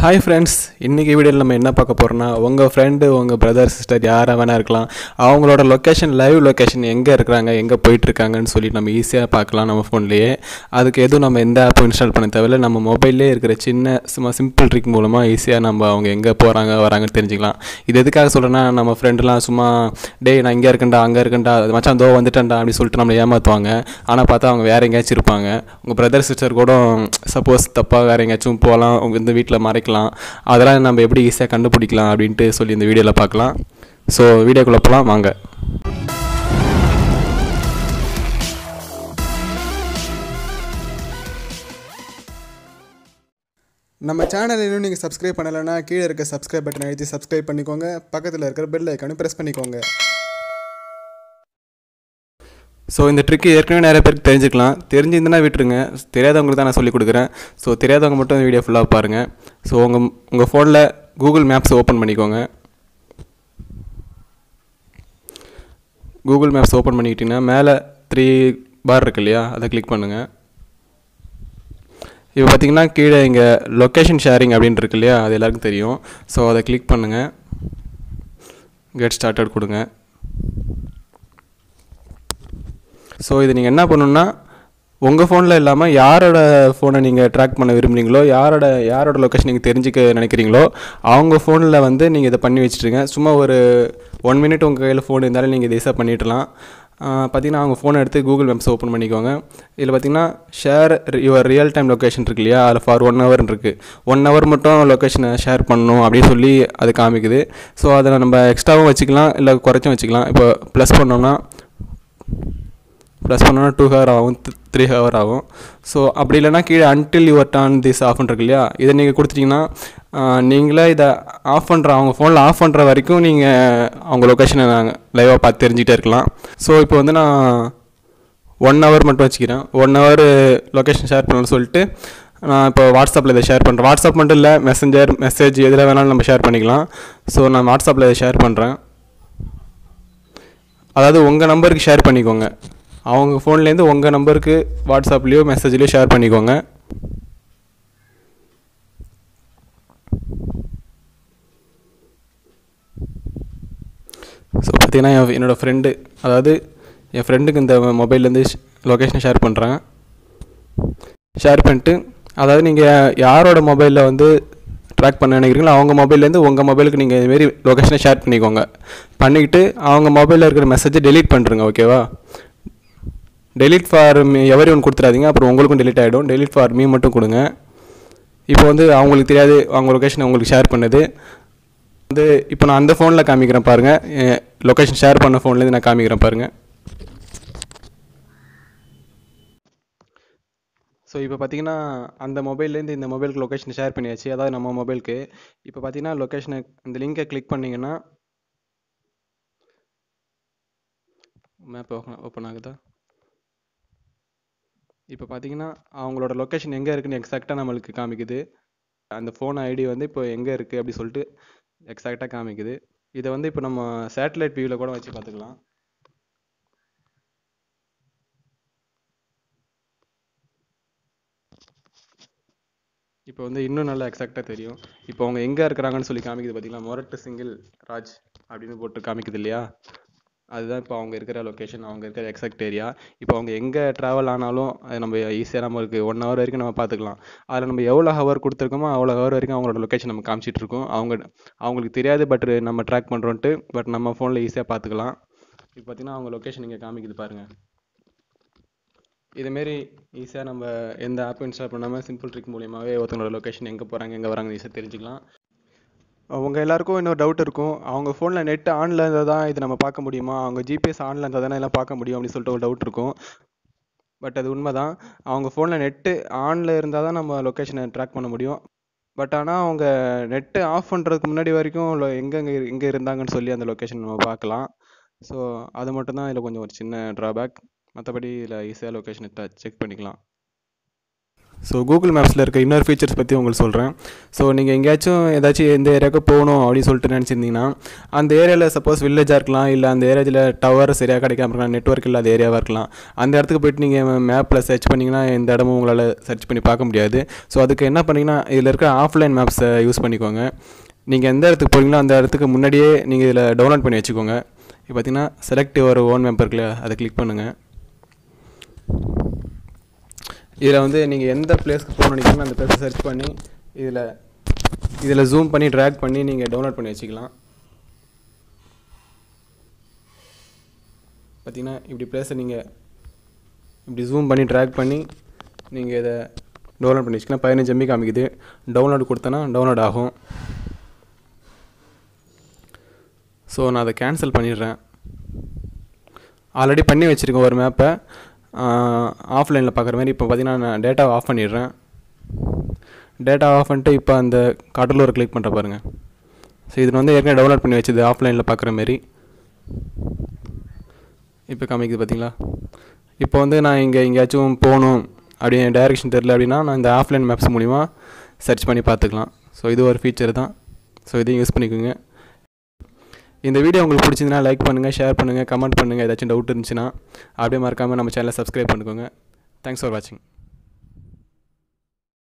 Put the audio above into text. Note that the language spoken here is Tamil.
ஹாய் ஃப்ரெண்ட்ஸ் இன்றைக்கி வீடியோவில் நம்ம என்ன பார்க்க போகிறோம்னா உங்கள் ஃப்ரெண்டு உங்கள் பிரதர் சிஸ்டர் யாராக வேணா இருக்கலாம் அவங்களோட லொக்கேஷன் லைவ் லொக்கேஷன் எங்கே இருக்கிறாங்க எங்கே போயிட்டுருக்காங்கன்னு சொல்லி நம்ம ஈஸியாக பார்க்கலாம் நம்ம ஃபோன்லேயே அதுக்கு எதுவும் நம்ம எந்த ஆப்பும் இன்ஸ்டால் பண்ண தேவையில்ல நம்ம மொபைல்லே இருக்கிற சின்ன சும்மா சிம்பிள் ட்ரிக் மூலமாக ஈஸியாக நம்ம அவங்க எங்கே போகிறாங்க வராங்கன்னு தெரிஞ்சுக்கலாம் இது எதுக்காக சொல்கிறேன்னா நம்ம ஃப்ரெண்டுலாம் சும்மா டேய் நான் இங்கே இருக்கேன்டா அங்கே இருக்கேன்டா அது மச்சான் தோ வந்துட்டேன்டா அப்படி சொல்லிட்டு நம்மளை ஏமாற்றுவாங்க ஆனால் பார்த்தா அவங்க வேறு எங்கேயாச்சும் இருப்பாங்க உங்கள் பிரதர் சிஸ்டர் கூட சப்போஸ் தப்பாக வேறு எங்கேயாச்சும் போகலாம் உங்க இந்த வீட்டில் மறைக்கலாம் அதெல்லாம் நம்ம எப்படி ஈஸியாக கண்டுபிடிக்கலாம் அப்படின்ட்டு சொல்லி இந்த வீடியோவில் பார்க்கலாம் ஸோ வீடியோக்குள்ளே போகலாம் வாங்க நம்ம சேனல் இன்னும் நீங்கள் சப்ஸ்கிரைப் பண்ணலைன்னா கீழே இருக்க சப்ஸ்கிரைப் பட்டன் அழுத்தி சப்ஸ்கிரைப் பண்ணிக்கோங்க பக்கத்தில் இருக்கிற பெல் ஐக்கானும் ப்ரெஸ் பண்ணிக்கோங்க ஸோ இந்த ட்ரிக்கு ஏற்கனவே நிறைய பேருக்கு தெரிஞ்சுக்கலாம் தெரிஞ்சிருந்தனா விட்டுருங்க தெரியாதவங்களுக்கு தான் நான் சொல்லிக் கொடுக்குறேன் ஸோ தெரியாதவங்க மட்டும் இந்த வீடியோ ஃபுல்லாக பாருங்கள் ஸோ உங்கள் உங்கள் ஃபோனில் கூகுள் மேப்ஸ் ஓப்பன் பண்ணிக்கோங்க கூகுள் மேப்ஸ் ஓப்பன் பண்ணிக்கிட்டிங்கன்னா மேலே த்ரீ பார் இருக்கு இல்லையா அதை கிளிக் பண்ணுங்கள் இப்போ பார்த்தீங்கன்னா கீழே இங்கே லொக்கேஷன் ஷேரிங் அப்படின்னு இருக்கு இல்லையா அது எல்லாருக்கும் தெரியும் ஸோ அதை கிளிக் பண்ணுங்கள் கெட் ஸ்டார்டட் கொடுங்க ஸோ இது நீங்கள் என்ன பண்ணணுன்னா உங்கள் ஃபோனில் இல்லாமல் யாரோட ஃபோனை நீங்கள் ட்ராக் பண்ண விரும்புகிறீங்களோ யாரோட யாரோட லொக்கேஷன் நீங்கள் தெரிஞ்சுக்க நினைக்கிறீங்களோ அவங்க ஃபோனில் வந்து நீங்கள் இதை பண்ணி வச்சுட்டுருங்க சும்மா ஒரு ஒன் மினிட் உங்கள் கையில் ஃபோன் இருந்தாலும் நீங்கள் இதை ஈஸியாக பண்ணிடலாம் பார்த்தீங்கன்னா அவங்க ஃபோனை எடுத்து கூகுள் மேப்ஸ் ஓப்பன் பண்ணிக்கோங்க இதில் பார்த்தீங்கன்னா share your real time location இருக்கு இல்லையா அதில் ஃபார் ஒன் ஹவர் இருக்குது ஒன் ஹவர் மட்டும் லொக்கேஷனை ஷேர் பண்ணணும் அப்படின்னு சொல்லி அது காமிக்குது ஸோ அதை நம்ம எக்ஸ்ட்ராவும் வச்சுக்கலாம் இல்லை குறைச்சும் வச்சுக்கலாம் இப்போ ப்ளஸ் பண்ணோம்னா ப்ளஸ் பண்ணோன்னா டூ ஹவர் ஆகும் த்ரீ ஹவர் ஆகும் ஸோ அப்படி இல்லைனா கீழே until your turn this off இருக்கு இல்லையா இதை நீங்கள் கொடுத்துட்டிங்கன்னா நீங்களே இதை ஆஃப் பண்ணுற அவங்க ஃபோனில் ஆஃப் பண்ணுற வரைக்கும் நீங்கள் அவங்க லொக்கேஷனை நாங்கள் லைவாக பார்த்து தெரிஞ்சுக்கிட்டே இருக்கலாம் ஸோ இப்போ வந்து நான் ஒன் ஹவர் மட்டும் வச்சுக்கிறேன் ஒன் ஹவர் லொக்கேஷன் ஷேர் பண்ணணும்னு சொல்லிட்டு நான் இப்போ வாட்ஸ்அப்பில் இதை ஷேர் பண்ணுறேன் வாட்ஸ்அப் மட்டும் இல்லை மெசஞ்சர் மெசேஜ் எதில் வேணாலும் நம்ம ஷேர் பண்ணிக்கலாம் ஸோ நான் வாட்ஸ்அப்பில் இதை ஷேர் பண்ணுறேன் அதாவது உங்கள் நம்பருக்கு ஷேர் பண்ணிக்கோங்க அவங்க ஃபோன்லேருந்து உங்கள் நம்பருக்கு வாட்ஸ்அப்லேயோ மெசேஜ்லேயோ ஷேர் பண்ணிக்கோங்க ஸோ பார்த்தீங்கன்னா என் என்னோடய ஃப்ரெண்டு அதாவது என் ஃப்ரெண்டுக்கு இந்த மொபைல்லேருந்து லொக்கேஷனை ஷேர் பண்ணுறேன் ஷேர் பண்ணிட்டு அதாவது நீங்கள் யாரோட மொபைலில் வந்து ட்ராக் பண்ண நினைக்கிறீங்களோ அவங்க மொபைல்லேருந்து உங்கள் மொபைலுக்கு நீங்கள் இதுமாரி லொக்கேஷனை ஷேர் பண்ணிக்கோங்க பண்ணிக்கிட்டு அவங்க மொபைலில் இருக்கிற மெசேஜை டெலீட் பண்ணுறங்க ஓகேவா டெலிட் ஃபார் மீ எவரி ஒன்று கொடுத்துறாதீங்க அப்புறம் உங்களுக்கும் டெலிட் ஆகிடும் டெலிட் ஃபார் மீ மட்டும் கொடுங்க இப்போ வந்து அவங்களுக்கு தெரியாது அவங்க லொக்கேஷனை உங்களுக்கு ஷேர் பண்ணது வந்து இப்போ நான் அந்த ஃபோனில் காமிக்கிறேன் பாருங்கள் லொக்கேஷன் ஷேர் பண்ண ஃபோன்லேருந்து நான் காமிக்கிறேன் பாருங்கள் ஸோ இப்போ பார்த்தீங்கன்னா அந்த மொபைல்லேருந்து இந்த மொபைலுக்கு லொக்கேஷன் ஷேர் பண்ணியாச்சு அதாவது நம்ம மொபைலுக்கு இப்போ பார்த்தீங்கன்னா லொக்கேஷனை இந்த லிங்கை கிளிக் பண்ணிங்கன்னா மேப் ஓப்பன் ஆகுதா இப்போ பார்த்தீங்கன்னா அவங்களோட லொக்கேஷன் எங்கே இருக்குன்னு எக்ஸாக்டாக நம்மளுக்கு காமிக்குது அந்த ஃபோன் ஐடி வந்து இப்போ எங்கே இருக்குது அப்படி சொல்லிட்டு எக்ஸாக்டாக காமிக்குது இதை வந்து இப்போ நம்ம சேட்டலைட் வியூவில் கூட வச்சு பார்த்துக்கலாம் இப்போ வந்து இன்னும் நல்லா எக்ஸாக்டாக தெரியும் இப்போ அவங்க எங்கே இருக்கிறாங்கன்னு சொல்லி காமிக்குது பார்த்தீங்களா மொரட்டு சிங்கிள் ராஜ் அப்படின்னு போட்டு காமிக்குது இல்லையா அதுதான் இப்போ அவங்க இருக்கிற லொக்கேஷன் அவங்க இருக்கிற எக்ஸாக்ட் ஏரியா இப்போ அவங்க எங்கே ட்ராவல் ஆனாலும் அது நம்ம ஈஸியாக நம்மளுக்கு ஒன் ஹவர் வரைக்கும் நம்ம பார்த்துக்கலாம் அதில் நம்ம எவ்வளோ ஹவர் கொடுத்துருக்கோமோ அவ்வளோ ஹவர் வரைக்கும் அவங்களோட லொக்கேஷன் நம்ம காமிச்சிட்டு இருக்கோம் அவங்க அவங்களுக்கு தெரியாது பட் நம்ம ட்ராக் பண்ணுறோன்ட்டு பட் நம்ம ஃபோனில் ஈஸியாக பார்த்துக்கலாம் இப்போ பார்த்தீங்கன்னா அவங்க லொக்கேஷன் இங்கே காமிக்குது பாருங்கள் இதுமாரி ஈஸியாக நம்ம எந்த ஆப் இன்ஸ்டால் பண்ணாமல் சிம்பிள் ட்ரிக் மூலியமாகவே ஒருத்தங்களோட லொக்கேஷன் எங்கே போகிறாங்க எங்கே வராங்க ஈஸியாக தெரிஞ்சுக்கலாம் அவங்க எல்லாருக்கும் இன்னொரு டவுட் இருக்கும் அவங்க ஃபோனில் நெட் ஆனில் இருந்தால் தான் இது நம்ம பார்க்க முடியுமா அவங்க ஜிபிஎஸ் ஆனில் இருந்தால் தானே எல்லாம் பார்க்க முடியும் அப்படின்னு சொல்லிட்டு ஒரு டவுட் இருக்கும் பட் அது உண்மை தான் அவங்க ஃபோனில் நெட்டு ஆனில் இருந்தால் தான் நம்ம லொக்கேஷனை ட்ராக் பண்ண முடியும் பட் ஆனால் அவங்க நெட்டு ஆஃப் பண்ணுறதுக்கு முன்னாடி வரைக்கும் எங்கெங்கே எங்கே இருந்தாங்கன்னு சொல்லி அந்த லொக்கேஷன் நம்ம பார்க்கலாம் ஸோ அது மட்டும்தான் இதில் கொஞ்சம் ஒரு சின்ன ட்ராபேக் மற்றபடி இதில் ஈஸியாக லொக்கேஷனை செக் பண்ணிக்கலாம் ஸோ கூகுள் மேப்ஸில் இருக்க இன்னொரு ஃபீச்சர்ஸ் பற்றி உங்களுக்கு சொல்கிறேன் ஸோ நீங்கள் எங்கேயாச்சும் ஏதாச்சும் எந்த ஏரியாவுக்கு போகணும் அப்படின்னு சொல்லிட்டு நினச்சிருந்தீங்கன்னா அந்த ஏரியாவில் சப்போஸ் வில்லேஜாக இருக்கலாம் இல்லை அந்த ஏரியாவில் டவர் சரியாக கிடைக்காம இருக்கலாம் நெட்ஒர்க் இல்லாத ஏரியாவாக இருக்கலாம் அந்த இடத்துக்கு போயிட்டு நீங்கள் மேப்பில் சர்ச் பண்ணிங்கன்னா எந்த இடமும் உங்களால் சர்ச் பண்ணி பார்க்க முடியாது ஸோ அதுக்கு என்ன பண்ணிங்கன்னா இதில் இருக்க ஆஃப்லைன் மேப்ஸை யூஸ் பண்ணிக்கோங்க நீங்கள் எந்த இடத்துக்கு போகிறீங்களோ அந்த இடத்துக்கு முன்னாடியே நீங்கள் இதில் டவுன்லோட் பண்ணி வச்சுக்கோங்க இப்போ பார்த்தீங்கன்னா செலக்ட் ஒரு ஓன் மேப் இருக்குல்ல அதை கிளிக் பண்ணுங்கள் இதில் வந்து நீங்கள் எந்த பிளேஸ்க்கு போகணும்னு நினைக்கிறீங்களோ அந்த பிளேஸை சர்ச் பண்ணி இதில் இதில் ஜூம் பண்ணி ட்ராக் பண்ணி நீங்கள் டவுன்லோட் பண்ணி வச்சுக்கலாம் பார்த்தீங்கன்னா இப்படி பிளேஸை நீங்கள் இப்படி ஜூம் பண்ணி ட்ராக் பண்ணி நீங்கள் இதை டவுன்லோட் பண்ணி வச்சுக்கலாம் பதினஞ்சு எம்பி காமிக்குது டவுன்லோட் கொடுத்தனா டவுன்லோட் ஆகும் ஸோ நான் அதை கேன்சல் பண்ணிடுறேன் ஆல்ரெடி பண்ணி வச்சுருக்கேன் ஒரு மேப்பை ஆஃப்லைனில் பார்க்குற மாதிரி இப்போ பார்த்தீங்கன்னா நான் டேட்டாவை ஆஃப் பண்ணிடுறேன் டேட்டா ஆஃப் பண்ணிட்டு இப்போ அந்த கடலூர் கிளிக் பண்ணுற பாருங்கள் ஸோ இது வந்து ஏற்கனவே டவுன்லோட் பண்ணி வச்சது ஆஃப்லைனில் பார்க்குற மாரி இப்போ காமிக்குது பார்த்தீங்களா இப்போ வந்து நான் இங்கே எங்கேயாச்சும் போகணும் அப்படின்னு டைரெக்ஷன் தெரில அப்படின்னா நான் இந்த ஆஃப்லைன் மேப்ஸ் மூலிமா சர்ச் பண்ணி பார்த்துக்கலாம் ஸோ இது ஒரு ஃபீச்சர் தான் ஸோ இதையும் யூஸ் பண்ணிக்கோங்க இந்த வீடியோ உங்களுக்கு பிடிச்சிருந்தா லைக் பண்ணுங்கள் ஷேர் பண்ணுங்கள் கமெண்ட் பண்ணுங்கள் ஏதாச்சும் டவுட் இருந்துச்சுன்னா அப்படியே மறக்காமல் நம்ம சேனலை சப்ஸ்கிரைப் பண்ணிக்கோங்க தேங்க்ஸ் ஃபார் வாட்சிங்